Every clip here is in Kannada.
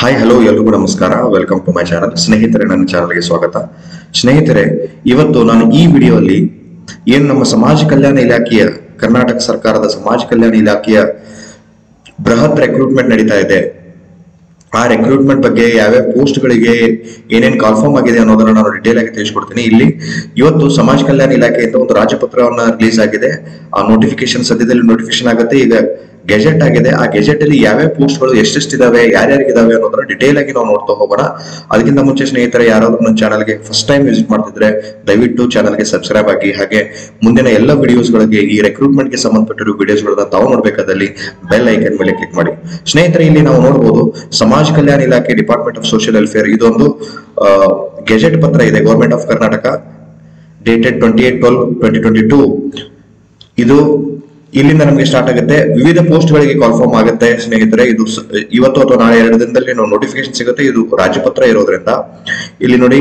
ಹಾಯ್ ಹಲೋ ಎಲ್ರಿಗೂ ನಮಸ್ಕಾರ ವೆಲ್ಕಮ್ ಟು ಮೈ ಚಾನಲ್ ಸ್ನೇಹಿತರೆ ನನ್ನ ಚಾನಲ್ಗೆ ಸ್ವಾಗತ ಸ್ನೇಹಿತರೆ ಇವತ್ತು ನಾನು ಈ ವಿಡಿಯೋಲ್ಲಿ ಏನು ನಮ್ಮ ಸಮಾಜ ಕಲ್ಯಾಣ ಇಲಾಖೆಯ ಕರ್ನಾಟಕ ಸರ್ಕಾರದ ಸಮಾಜ ಕಲ್ಯಾಣ ಇಲಾಖೆಯ ಬೃಹತ್ ರೆಕ್ರೂಟ್ಮೆಂಟ್ ನಡೀತಾ ಇದೆ ಆ ರೆಕ್ರೂಟ್ಮೆಂಟ್ ಬಗ್ಗೆ ಯಾವ್ಯಾವ ಪೋಸ್ಟ್ಗಳಿಗೆ ಏನೇನ್ ಕಾಲ್ಫಾರ್ಮ್ ಆಗಿದೆ ಅನ್ನೋದನ್ನ ನಾನು ಡಿಟೇಲ್ ಆಗಿ ತಿಳಿಸ್ಕೊಡ್ತೀನಿ ಇಲ್ಲಿ ಇವತ್ತು ಸಮಾಜ ಕಲ್ಯಾಣ ಇಲಾಖೆಯಿಂದ ಒಂದು ರಾಜ್ಯಪತ್ರವನ್ನ ರಿಲೀಸ್ ಆಗಿದೆ ಆ ನೋಟಿಫಿಕೇಶನ್ ಸದ್ಯದಲ್ಲಿ ನೋಟಿಫಿಕೇಶನ್ ಆಗುತ್ತೆ ಈಗ ಗೆಜೆಟ್ ಆಗಿದೆ ಆ ಗೆಜೆಟ್ ಅಲ್ಲಿ ಯಾವ್ಯಾವ ಪೋಸ್ಟ್ಗಳು ಎಷ್ಟೆಷ್ಟಿದಾವೆ ಯಾರ್ಯಾರಿಗಿದಾವೆ ಅನ್ನೋದನ್ನ ಡಿಟೇಲ್ ಆಗಿ ನಾವು ನೋಡ್ತಾ ಹೋಗೋಣ ಅದಕ್ಕಿಂತ ಮುಂಚೆ ಸ್ನೇಹಿತರೆ ಯಾರಾದ್ರೂ ನನ್ನ ಚಾನಲ್ಗೆ ಫಸ್ಟ್ ಟೈಮ್ ವಿಸಿಟ್ ಮಾಡ್ತಿದ್ರೆ ದಯವಿಟ್ಟು ಚಾನಲ್ಗೆ ಸಬ್ಸ್ಕ್ರೈಬ್ ಆಗಿ ಹಾಗೆ ಮುಂದಿನ ಎಲ್ಲ ವಿಡಿಯೋಸ್ಗಳಿಗೆ ಈ ರೆಕ್ರೂಟ್ಮೆಂಟ್ ಗೆ ಸಂಬಂಧಪಟ್ಟಿರೋ ವಿಡಿಯೋಸ್ಗಳನ್ನ ತಾವು ನೋಡ್ಬೇಕಾದಲ್ಲಿ ಬೆಲ್ ಐಕನ್ ಮೇಲೆ ಕ್ಲಿಕ್ ಮಾಡಿ ಸ್ನೇಹಿತರೆ ಇಲ್ಲಿ ನಾವು ನೋಡಬಹುದು ಸಮಾಜ ಕಲ್ಯಾಣ ಇಲಾಖೆ ಡಿಪಾರ್ಟ್ಮೆಂಟ್ ಆಫ್ ಸೋಷಿಯಲ್ ವೆಲ್ಫೇರ್ ಇದೊಂದು ಗೆಜೆಟ್ ಪತ್ರ ಇದೆ government of Karnataka dated twenty eight twelve twenty twenty two ಇದು ಇಲ್ಲಿಂದ ನಮಗೆ ಸ್ಟಾರ್ಟ್ ಆಗುತ್ತೆ ವಿವಿಧ ಪೋಸ್ಟ್ ಗಳಿಗೆ ಕಾಲ್ಫಾರ್ಮ್ ಆಗುತ್ತೆ ಸ್ನೇಹಿತರೆ ಇದು ಸ- ಇವತ್ತು ಅಥವಾ ನಾಳೆ ಎರಡು ದಿನದಲ್ಲಿ ನಾವು ನೋಟಿಫಿಕೇಶನ್ ಸಿಗುತ್ತೆ ಇದು ರಾಜ್ಯಪತ್ರ ಇರೋದ್ರಿಂದ ಇಲ್ಲಿ ನೋಡಿ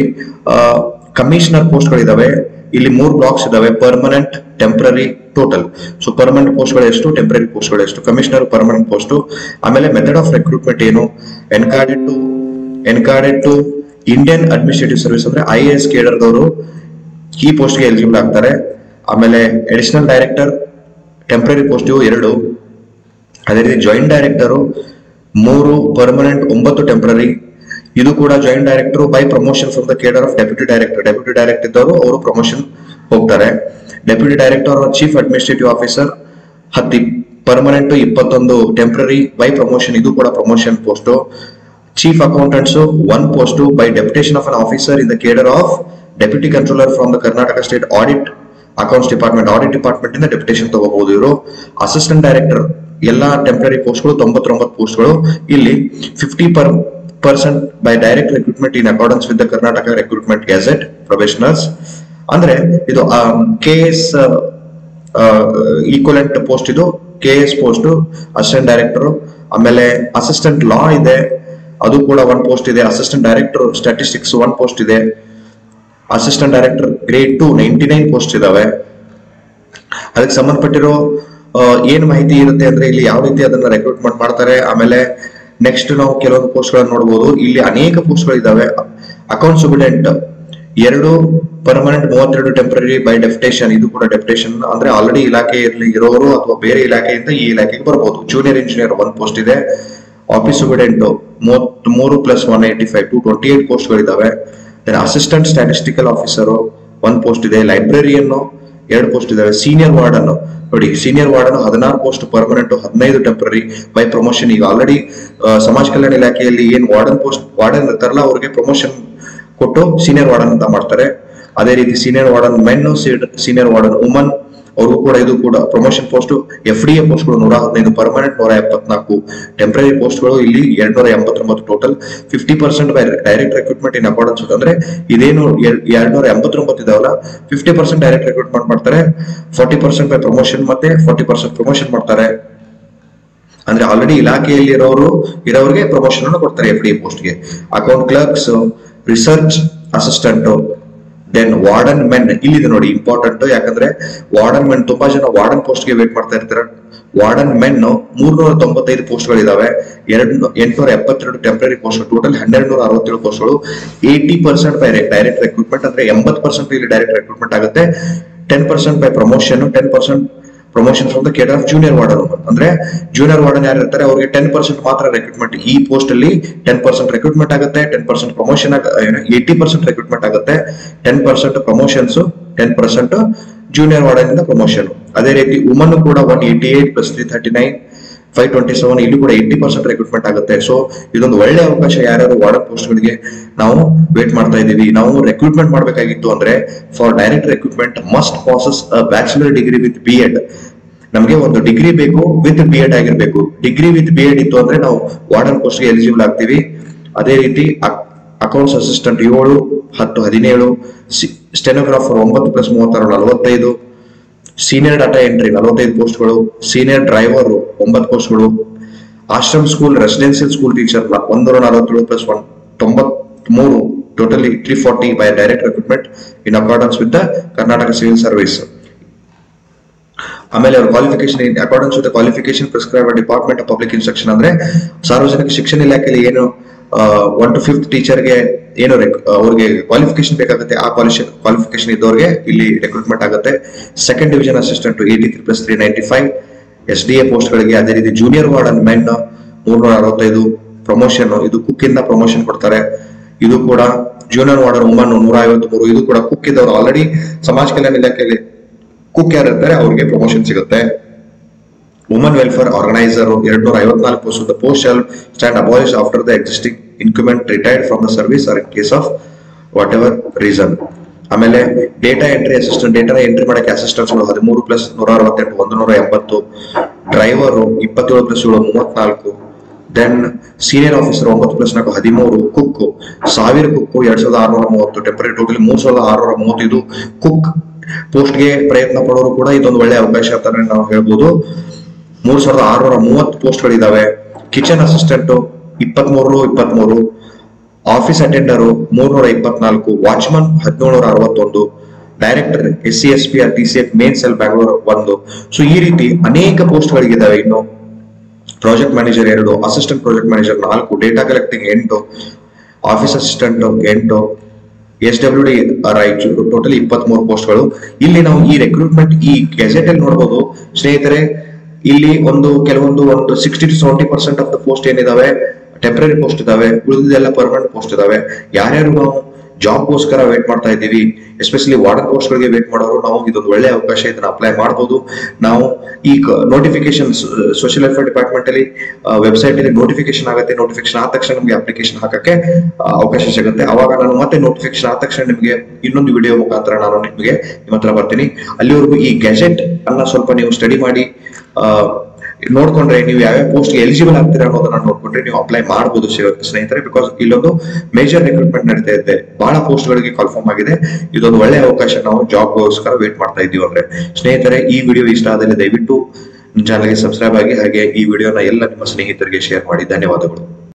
ಕಮಿಷನರ್ ಪೋಸ್ಟ್ ಗಳಿದಾವೆ ಇಲ್ಲಿ ಮೂರು ಬ್ಲಾಕ್ಸ್ ಇದಾವೆ permanent temporary total so permanent post ಗಳು ಎಷ್ಟು ಟೆಂಪರರಿ ಪೋಸ್ಟ್ ಗಳು ಎಷ್ಟು ಕಮಿಷನರ್ ಪರ್ಮನೆಂಟ್ ಪೋಸ್ಟ್ ಆಮೇಲೆ ಮೆಥಡ್ ಆಫ್ ರಿಕ್ರೂಟ್ಮೆಂಟ್ ಏನು encadred to encadred to Indian administrative service ಅಂದ್ರೆ ಐ ಎಸ್ ಕೇಡರ್ದವರು ಈ ಪೋಸ್ಟ್ಗೆ ಎಲಿಜಿಬಲ್ ಆಗ್ತಾರೆ ಆಮೇಲೆ ಅಡಿಷನಲ್ ಡೈರೆಕ್ಟರ್ ಟೆಂಪರರಿ ಪೋಸ್ಟ್ ಎರಡು ಅದೇ ರೀತಿ ಜಾಯಿಂಟ್ ಡೈರೆಕ್ಟರು ಮೂರು ಪರ್ಮನೆಂಟ್ ಒಂಬತ್ತು ಟೆಂಪರರಿ ಇದು ಕೂಡ joint director by promotion from the cadre of deputy director deputy director ಇದ್ದವರು ಅವರು ಪ್ರಮೋಷನ್ ಹೋಗ್ತಾರೆ deputy director chief administrative officer ಹತ್ತಿ ಪರ್ಮನೆಂಟ್ ಇಪ್ಪತ್ತೊಂದು ಟೆಂಪರರಿ ಬೈ ಪ್ರಮೋಷನ್ ಇದು ಕೂಡ promotion post chief accountants one post by deputation of an officer in the cadre of deputy controller from the Karnataka state audit accounts department audit department ಇಂದ ಡೆಪ್ಯುಟೇಷನ್ ತಗೋಬಹುದು ಇವರು ಅಸಿಸ್ಟೆಂಟ್ ಡೈರೆಕ್ಟರ್ ಎಲ್ಲಾ ಟೆಂಪರರಿ ಪೋಸ್ಟ್ಗಳು ತೊಂಬತ್ತೊಂಬತ್ತು ಪೋಸ್ಟ್ಗಳು ಇಲ್ಲಿ fifty per percent by direct recruitment in accordance with the Karnataka recruitment gazette professionals ಅಂದ್ರೆ ಇದು ಕೆ ಎಸ್ ಈಕ್ವಲೆಂಟ್ ಪೋಸ್ಟ್ ಇದು K S post assistant director ಆಮೇಲೆ ಅಸಿಸ್ಟೆಂಟ್ ಲಾ ಇದೆ ಅದು ಕೂಡ ಒನ್ ಪೋಸ್ಟ್ ಇದೆ assistant director statistics one post ಇದೆ assistant director grade two ninety nine post ಇದಾವೆ ಅದಕ್ಕೆ ಸಂಬಂಧಪಟ್ಟಿರೋ ಆ, ಏನ್ ಮಾಹಿತಿ ಇರುತ್ತೆ ಅಂದ್ರೆ ಇಲ್ಲಿ ಯಾವ ರೀತಿ ಅದನ್ನ ರೆಕ್ರೂಟ್ಮೆಂಟ್ ಮಾಡ್ತಾರೆ ಆಮೇಲೆ ನೆಕ್ಸ್ಟ್ ನಾವು ಕೆಲವೊಂದು ಪೋಸ್ಟ್ ಗಳನ್ನ ನೋಡಬಹುದು ಇಲ್ಲಿ ಅನೇಕ ಪೋಸ್ಟ್ ಗಳಿದಾವೆ ಅಕೌಂಟ್ ಸುಬಿಡೆಂಟ್ ಎರಡು ಪರ್ಮನೆಂಟ್ ಮೂವತ್ತೆರಡು ಟೆಂಪರರಿ ಬೈ ಡೆಪ್ಟೇಷನ್ ಇದು ಕೂಡ ಡೆಪ್ಟೇಷನ್ ಅಂದ್ರೆ ಆಲ್ರೆಡಿ ಇಲಾಖೆಯಲ್ಲಿ ಇರೋರು ಅಥವಾ ಬೇರೆ ಇಲಾಖೆಯಿಂದ ಈ ಇಲಾಖೆಗೆ ಬರಬಹುದು ಜೂನಿಯರ್ ಇಂಜಿನಿಯರ್ ಒನ್ ಪೋಸ್ಟ್ ಇದೆ ಆಫೀಸ್ ಸುಬಿಡೆಂಟ್ ಮೂವತ್ತ್ ಮೂರು plus one eighty five to twenty eight post ಗಳಿದಾವೆ assistant statistical officer one post ಇದೆ ಲೈಬ್ರರಿಯನ್ನು ಎರಡು ಪೋಸ್ಟ್ ಇದಾವೆ ಸೀನಿಯರ್ ವಾರ್ಡನ್ ನೋಡಿ ಸೀನಿಯರ್ ವಾರ್ಡನ್ ಹದಿನಾರು ಪೋಸ್ಟ್ ಪರ್ಮನೆಂಟ್ ಹದಿನೈದು ಟೆಂಪರರಿ ಬೈ ಪ್ರಮೋಷನ್ ಈಗ ಆಲ್ರೆಡಿ ಸಮಾಜ ಕಲ್ಯಾಣ ಇಲಾಖೆಯಲ್ಲಿ ಏನ್ ವಾರ್ಡನ್ ಪೋಸ್ಟ್ ವಾರ್ಡನ್ ಇರ್ತಾರಲ್ಲ ಅವ್ರಿಗೆ ಪ್ರಮೋಷನ್ ಕೊಟ್ಟು ಸೀನಿಯರ್ ವಾರ್ಡನ್ ಅಂತ ಮಾಡ್ತಾರೆ ಅದೇ ರೀತಿ senior warden men senior warden woman ಅವ್ರಿಗೂ ಕೂಡ ಇದು ಕೂಡ promotion post F D A ಪೋಸ್ಟ್ಗಳು ನೂರ ಹದಿನೈದು ಪರ್ಮನೆಂಟ್ ನೂರ ಎಪ್ಪತ್ನಾಲ್ಕು ಟೆಂಪರರಿ ಪೋಸ್ಟ್ಗಳು ಇಲ್ಲಿ ಎರಡ್ ನೂರ ಎಂಬತ್ತೊಂಬತ್ತು total fifty percent by direct recruitment in accordance ಅಂದ್ರೆ ಇದೇನು ಎರಡ್ ನೂರ ಎಂಬತ್ತೊಂಬತ್ತು ಇದಾವಲ್ಲ ಫಿಫ್ಟಿ ಪರ್ಸೆಂಟ್ ಡೈರೆಕ್ಟ್ ರಿಕ್ರೂಟ್ಮೆಂಟ್ ಮಾಡ್ತಾರೆ ಫಾರ್ಟಿ ಪರ್ಸೆಂಟ್ ಬೈ ಪ್ರಮೋಷನ್ ಮತ್ತೆ ಫಾರ್ಟಿ ಪರ್ಸೆಂಟ್ ಪ್ರಮೋಷನ್ ಮಾಡ್ತಾರೆ ಅಂದ್ರೆ ಆಲ್ರೆಡಿ ಇಲಾಖೆಯಲ್ಲಿ ಇರೋರು ಇರೋರಿಗೆ ಪ್ರಮೋಷನ್ ಅನ್ನು ಕೊಡ್ತಾರೆ ಎಫ್ ಡಿ ಪೋಸ್ಟ್ಗೆ account clerks research assistant then warden men ಇಲ್ಲಿದೆ ನೋಡಿ ಇಂಪಾರ್ಟೆಂಟ್ ಯಾಕಂದ್ರೆ ವಾರ್ಡನ್ ಮೆನ್ ತುಂಬಾ ಜನ ವಾರ್ಡನ್ ಪೋಸ್ಟ್ಗೆ ವೇಟ್ ಮಾಡ್ತಾ ಇರ್ತಾರೆ ವಾರ್ಡನ್ ಮೆನ್ ಮೂರ್ನೂರ ತೊಂಬತ್ತೈದು ಪೋಸ್ಟ್ಗಳಿದಾವೆ ಎರಡ್ ಎಂಟುನೂರ ಎಪ್ಪತ್ತೆರಡು ಟೆಂಪರರಿ ಪೋಸ್ಟ್ ಟೋಟಲ್ ಹನ್ನೆರಡು ನೂರ ಅರವತ್ತೇಳು ಪೋಸ್ಟ್ಗಳು eighty percent by direct recruitment ಅಂದ್ರೆ ಎಂಬತ್ತು ಪರ್ಸೆಂಟ್ ಇಲ್ಲಿ ಡೈರೆಕ್ಟ್ ರಿಕ್ರೂಟ್ಮೆಂಟ್ ಆಗುತ್ತೆ ten percent by promotion ten percent promotion from the cadre of junior warden ಅಂದ್ರೆ ಜೂನಿಯರ್ ವಾರ್ಡನ್ ಯಾರು ಇರ್ತಾರೆ ಅವರಿಗೆ ಟೆನ್ ಪರ್ಸೆಂಟ್ ಮಾತ್ರ ರಿಕ್ರೂಟ್ಮೆಂಟ್ ಈ ಪೋಸ್ಟ್ ಅಲ್ಲಿ ಟೆನ್ ಪರ್ಸೆಂಟ್ ರಿಕ್ರೂಟ್ಮೆಂಟ್ ಆಗುತ್ತೆ ten percent promotion eighty percent recruitment ಆಗುತ್ತೆ ten percent promotions ten percent junior warden ಇಂದ ಪ್ರಮೋಷನ್ ಅದೇ ರೀತಿ ವುಮನ್ ಕೂಡ one eighty eight plus three thirty nine five twenty seven ಇಲ್ಲಿ ಕೂಡ ಏಯ್ಟಿ ಪರ್ಸೆಂಟ್ ರಿಕ್ರೂಟ್ಮೆಂಟ್ ಆಗುತ್ತೆ ಸೊ ಇದೊಂದು ಒಳ್ಳೆ ಅವಕಾಶ ಯಾರ್ಯಾರು ವಾರ್ಡನ್ ಪೋಸ್ಟ್ಗಳಿಗೆ ನಾವು ವೇಟ್ ಮಾಡ್ತಾ ಇದೀವಿ ನಾವು ರಿಕ್ರೂಟ್ಮೆಂಟ್ ಮಾಡಬೇಕಾಗಿತ್ತು ಅಂದ್ರೆ for direct recruitment must passes bachelor degree with B Ed ನಮಗೆ ಒಂದು ಡಿಗ್ರಿ ಬೇಕು ವಿತ್ ಬಿ ಎಡ್ ಆಗಿರ್ಬೇಕು ಡಿಗ್ರಿ ವಿತ್ ಬಿ ಎಡ್ ಇತ್ತು ಅಂದ್ರೆ ನಾವು ವಾರ್ಡನ್ ಪೋಸ್ಟ್ಗೆ ಎಲಿಜಿಬಲ್ ಆಗ್ತೀವಿ ಅದೇ ರೀತಿ ಅಕೌಂಟ್ಸ್ ಅಸಿಸ್ಟೆಂಟ್ ಏಳು ಹತ್ತು ಹದಿನೇಳು ಸ್ಟೆನೋಗ್ರಾಫರ್ ಒಂಬತ್ತು ಪ್ಲಸ್ ಮೂವತ್ತಾರು ನಲವತ್ತೈದು ಸೀನಿಯರ್ ಡಾಟಾ ಎಂಟ್ರಿ ನಲವತ್ತೈದು ಪೋಸ್ಟ್ಗಳು ಸೀನಿಯರ್ ಡ್ರೈವರ್ ಒಂಬತ್ತು ಪೋಸ್ಟ್ಗಳು ashram school residential school teacher ಒಂದೂರ ನಲವತ್ತೇಳು ಪ್ಲಸ್ ಒನ್ ತೊಂಬತ್ಮೂರು totally three forty by direct recruitment in accordance with the Karnataka civil service ಆಮೇಲೆ ಅವ್ರ qualification accordance with qualification prescribe department of public instruction ಅಂದ್ರೆ ಸಾರ್ವಜನಿಕ ಶಿಕ್ಷಣ ಇಲಾಖೆಯಲ್ಲಿ ಏನು ಒನ್ ಟು ಫಿಫ್ತ್ ಟೀಚರ್ಗೆ ಏನು rec- ಅವ್ರಿಗೆ ಕ್ವಾಲಿಫಿಕೇಶನ್ ಬೇಕಾಗುತ್ತೆ ಆ ಕ್ವಾಲಿಫಿಕೇಶನ್ ಇದ್ದವ್ರಿಗೆ ಇಲ್ಲಿ ರೆಕ್ರೂಟ್ಮೆಂಟ್ ಆಗುತ್ತೆ second division assistant eighty three plus three ninety five S D A ಪೋಸ್ಟ್ಗಳಿಗೆ ಅದೇ ರೀತಿ ಜೂನಿಯರ್ ವಾರ್ಡನ್ ಮೆನ್ ಮೂರ್ನೂರ ಅರವತ್ತೈದು ಪ್ರಮೋಷನ್ ಇದು ಕುಕ್ ಇಂದ ಪ್ರಮೋಷನ್ ಕೊಡ್ತಾರೆ ಇದು ಕೂಡ ಜೂನಿಯರ್ ವಾರ್ಡನ್ ವುಮನ್ ನೂರ ಐವತ್ತ್ ಮೂರು ಇದು ಕೂಡ ಕುಕ್ ಇದ್ದವರು ಆಲ್ರೆಡಿ ಸಮಾಜ ಕಲ್ಯಾಣ ಇಲಾಖೆಯಲ್ಲಿ ಕುಕ್ ಯಾರು ಇರ್ತಾರೆ ಅವ್ರಿಗೆ ಪ್ರಮೋಷನ್ ಸಿಗುತ್ತೆ ವುಮನ್ ವೆಲ್ಫೇರ್ ಆರ್ಗನೈಸರ್ ಎರಡ್ ನೂರ ಐವತ್ನಾಲ್ಕು post the post shall stand abolish after the existing increment retired from the service or in case of whatever reason ಆಮೇಲೆ data entry assistant data entry ಮಾಡಕ್ಕೆ ಅಸಿಸ್ಟೆಂಟ್ಸ್ ಹದಿಮೂರು ಪ್ಲಸ್ ನೂರ ಅರವತ್ತೆಂಟು ಒಂದು ನೂರ ಎಂಬತ್ತು ಡ್ರೈವರು ಇಪ್ಪತ್ತೇಳು ಪ್ಲಸ್ ಏಳು ಮೂವತ್ನಾಲ್ಕು ದೆನ್ ಸೀನಿಯರ್ ಆಫೀಸರ್ ಒಂಬತ್ತು ಪ್ಲಸ್ ನಾಲ್ಕು ಹದಿಮೂರು ಕುಕ್ ಸಾವಿರ ಕುಕ್ ಎರಡ್ ಸಾವಿರದ ಆರುನೂರ ಮೂವತ್ತು ಟೆಂಪರರಿ ಟೋಟಲ್ ಮೂರ್ ಸಾವಿರದ ಆರುನೂರ ಮೂವತ್ತು ಇದು ಕುಕ್ ಪೋಸ್ಟ್ಗೆ ಪ್ರಯತ್ನ ಪಡೋರು ಕೂಡ ಇದೊಂದು ಒಳ್ಳೆ ಅವಕಾಶ ಅಂತಾನೆ ನಾವು ಹೇಳ್ಬೋದು ಮೂರ್ ಸಾವಿರದ ಆರುನೂರ ಮೂವತ್ತು ಪೋಸ್ಟ್ಗಳಿದಾವೆ ಕಿಚನ್ ಅಸಿಸ್ಟೆಂಟ್ ಇಪ್ಪತ್ಮೂರು ಇಪ್ಪತ್ಮೂರು ಆಫೀಸ್ ಅಟೆಂಡರು ಮೂರ್ನೂರ ಇಪ್ಪತ್ನಾಲ್ಕು ವಾಚ್ಮನ್ ಹದಿನೇಳುನೂರ ಅರವತ್ತೊಂದು director S C S P R T C F main cell Bangalore ಒಂದು ಸೊ ಈ ರೀತಿ ಅನೇಕ ಪೋಸ್ಟ್ಗಳಿದ್ದಾವೆ ಇನ್ನು ಪ್ರಾಜೆಕ್ಟ್ ಮ್ಯಾನೇಜರ್ ಎರಡು ಅಸಿಸ್ಟೆಂಟ್ ಪ್ರಾಜೆಕ್ಟ್ ಮ್ಯಾನೇಜರ್ ನಾಲ್ಕು ಡೇಟಾ ಕಲೆಕ್ಟಿಂಗ್ ಎಂಟು ಆಫೀಸ್ ಅಸಿಸ್ಟೆಂಟ್ ಎಂಟು S W D Raichur total ಇಪ್ಪತ್ಮೂರು ಪೋಸ್ಟ್ಗಳು ಇಲ್ಲಿ ನಾವು ಈ ರೆಕ್ರೂಟ್ಮೆಂಟ್ ಈ ಗೆಜೆಟ್ ಅಲ್ಲಿ ನೋಡಬಹುದು ಸ್ನೇಹಿತರೆ ಇಲ್ಲಿ ಒಂದು ಕೆಲವೊಂದು ಒಂದು sixty to seventy percent of the post ಏನಿದಾವೆ ಟೆಂಪರರಿ ಪೋಸ್ಟ್ ಇದಾವೆ ಉಳಿದೆಲ್ಲ ಪರ್ಮನೆಂಟ್ ಪೋಸ್ಟ್ ಇದಾವೆ ಯಾರ್ಯಾರು ನಾವು ಜಾಬ್ಗೋಸ್ಕರ ವೇಟ್ ಮಾಡ್ತಾ ಇದ್ದೀವಿ ಎಸ್ಪೆಷಲಿ ವಾರ್ಡನ್ ಪೋಸ್ಟ್ಗಳಿಗೆ ವೇಟ್ ಮಾಡೋರು ನಾವು ಇದೊಂದು ಒಳ್ಳೆ ಅವಕಾಶ ಇದನ್ನ ಅಪ್ಲೈ ಮಾಡಬಹುದು ನಾವು ಈ ನೋಟಿಫಿಕೇಶನ್ ಸೋಷಿಯಲ್ ವೆಲ್ಫೇರ್ ಡಿಪಾರ್ಟ್ಮೆಂಟ್ ಅಲ್ಲಿ ವೆಬ್ಸೈಟ್ ಅಲ್ಲಿ ನೋಟಿಫಿಕೇಶನ್ ಆಗುತ್ತೆ ನೋಟಿಫಿಕೇಶನ್ ಆದ ತಕ್ಷಣ ನಿಮಗೆ ಅಪ್ಲಿಕೇಶನ್ ಹಾಕಕ್ಕೆ ಆ, ಅವಕಾಶ ಸಿಗುತ್ತೆ ಅವಾಗ ನಾನು ಮತ್ತೆ ನೋಟಿಫಿಕೇಶನ್ ಆದ ತಕ್ಷಣ ನಿಮಗೆ ಇನ್ನೊಂದು ವಿಡಿಯೋ ಮುಖಾಂತರ ನಾನು ನಿಮಗೆ ನಿಮ್ಮ ಹತ್ರ ಬರ್ತೀನಿ ಅಲ್ಲಿವರೆಗೂ ಈ ಗೆಜೆಟ್ ಅನ್ನ ಸ್ವಲ್ಪ ನೀವು ಸ್ಟಡಿ ಮಾಡಿ ಆ, ನೋಡ್ಕೊಂಡ್ರೆ ನೀವು ಯಾವ್ಯಾವ ಪೋಸ್ಟ್ ಎಲಿಜಿಬಲ್ ಆಗ್ತೀರಾ ಅನ್ನೋದನ್ನ ನೋಡ್ಕೊಂಡ್ರೆ ನೀವು ಅಪ್ಲೈ ಮಾಡಬಹುದು ಸ್ನೇಹಿತರೆ ಬಿಕಾಸ್ ಇಲ್ಲೊಂದು ಮೇಜರ್ ರಿಕ್ರೂಟ್ಮೆಂಟ್ ನಡೀತಾ ಇದೆ ಬಹಳ ಪೋಸ್ಟ್ ಗಳಿಗೆ ಕನ್ಫರ್ಮ್ ಆಗಿದೆ ಇದೊಂದು ಒಳ್ಳೆ ಅವಕಾಶ ನಾವು ಜಾಬ್ಗೋಸ್ಕರ ವೇಟ್ ಮಾಡ್ತಾ ಇದೀವಿ ಅಂದ್ರೆ ಸ್ನೇಹಿತರೆ ಈ ವಿಡಿಯೋ ಇಷ್ಟ ಆದಲ್ಲಿ ದಯವಿಟ್ಟು ಚಾನಲ್ಗೆ ಸಬ್ಸ್ಕ್ರೈಬ್ ಆಗಿ ಹಾಗೆ ಈ ವಿಡಿಯೋನ ಎಲ್ಲ ನಿಮ್ಮ ಸ್ನೇಹಿತರಿಗೆ ಶೇರ್ ಮಾಡಿ ಧನ್ಯವಾದಗಳು